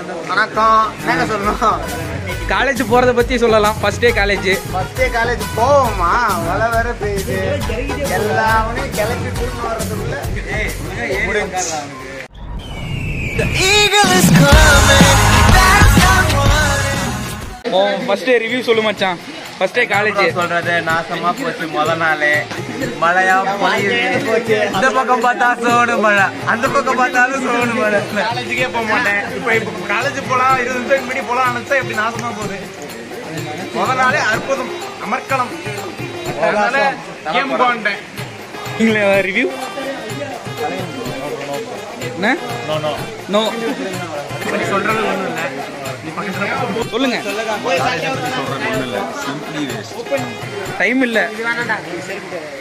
வணக்கம் என்னங்க சொல்லணும் காலேஜ் போறத பத்தி சொல்லலாம் ஃபர்ஸ்ட் டே காலேஜ் ஃபர்ஸ்டே காலேஜ் போவோமா மழை வேற பெய்யுது எல்லாமே கிளப்பி கூட்டு வர்றதுக்குள்ள முடிஞ்சு. ஃபர்ஸ்ட் டே ரிவ்யூ சொல்லு மச்சான் ஃபர்ஸ்ட் டே காலேஜ் சொல்றது நாசமா போச்சு முத நாளே மழையா பொழியுது இந்த பக்கம் பார்த்தா சோனு மழை அந்த பக்கம் பார்த்தாலும் சோனு மழை காலேஜுக்கே போக மாட்டேன் இப்போ இப்போ காலேஜ் போலாம் இருபது நிமிஷம் முன்னாடி போலாம் நினைச்சா எப்படி நாசமா போகுது முத நாளே அற்புதம் அமர்க்களம் அதனால கேம் போண்டேன் நீங்களே ரிவ்யூ என்ன நோ சொல்றது ஒண்ணும் இல்ல சொல்லுங்க டைம் இல்ல